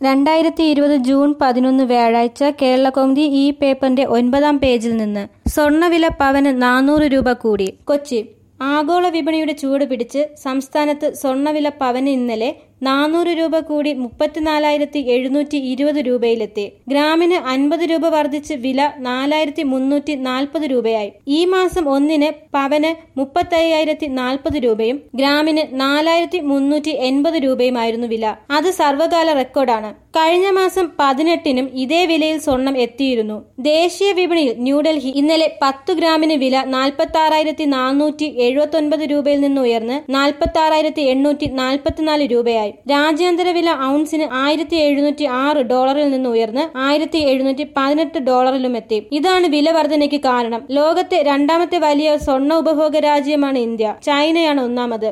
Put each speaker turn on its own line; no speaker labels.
രണ്ടായിരത്തി ഇരുപത് ജൂൺ പതിനൊന്ന് വ്യാഴാഴ്ച കേരളകൗമുദി ഈ പേപ്പറിന്റെ ഒൻപതാം പേജിൽ നിന്ന് സ്വർണ്ണവില പവന് നാനൂറ് രൂപ കൂടി കൊച്ചി ആഗോള വിപണിയുടെ ചൂട് പിടിച്ച് സംസ്ഥാനത്ത് സ്വർണ്ണവില പവന് ഇന്നലെ നാനൂറ് രൂപ കൂടി മുപ്പത്തിനാലായിരത്തി എഴുന്നൂറ്റി ഇരുപത് രൂപയിലെത്തി ഗ്രാമിന് അൻപത് രൂപ വർദ്ധിച്ച് വില നാലായിരത്തി മുന്നൂറ്റി നാൽപ്പത് രൂപയായി ഈ മാസം ഒന്നിന് പവന് മുപ്പത്തയ്യായിരത്തി നാൽപ്പത് രൂപയും ഗ്രാമിന് നാലായിരത്തി മുന്നൂറ്റി എൺപത് രൂപയുമായിരുന്നു വില അത് സർവകാല റെക്കോർഡാണ് കഴിഞ്ഞ മാസം പതിനെട്ടിനും ഇതേ വിലയിൽ സ്വർണം എത്തിയിരുന്നു ദേശീയ വിപണിയിൽ ന്യൂഡൽഹി ഇന്നലെ പത്ത് ഗ്രാമിന് വില നാൽപ്പത്തി ആറായിരത്തി നാനൂറ്റി എഴുപത്തി ഒൻപത് രൂപയിൽ നിന്ന് ഉയർന്ന് നാൽപ്പത്തി ആറായിരത്തി എണ്ണൂറ്റി നാൽപ്പത്തിനാല് രൂപയായി രാജ്യാന്തര വില ഔൺസിന് ആയിരത്തി എഴുന്നൂറ്റി ആറ് ഡോളറിൽ നിന്ന് ഉയർന്ന് ആയിരത്തി എഴുന്നൂറ്റി പതിനെട്ട് ഡോളറിലും എത്തി ഇതാണ് വില വർധനയ്ക്ക് കാരണം ലോകത്തെ രണ്ടാമത്തെ വലിയ സ്വർണ്ണ ഉപഭോഗ രാജ്യമാണ് ഇന്ത്യ ചൈനയാണ് ഒന്നാമത്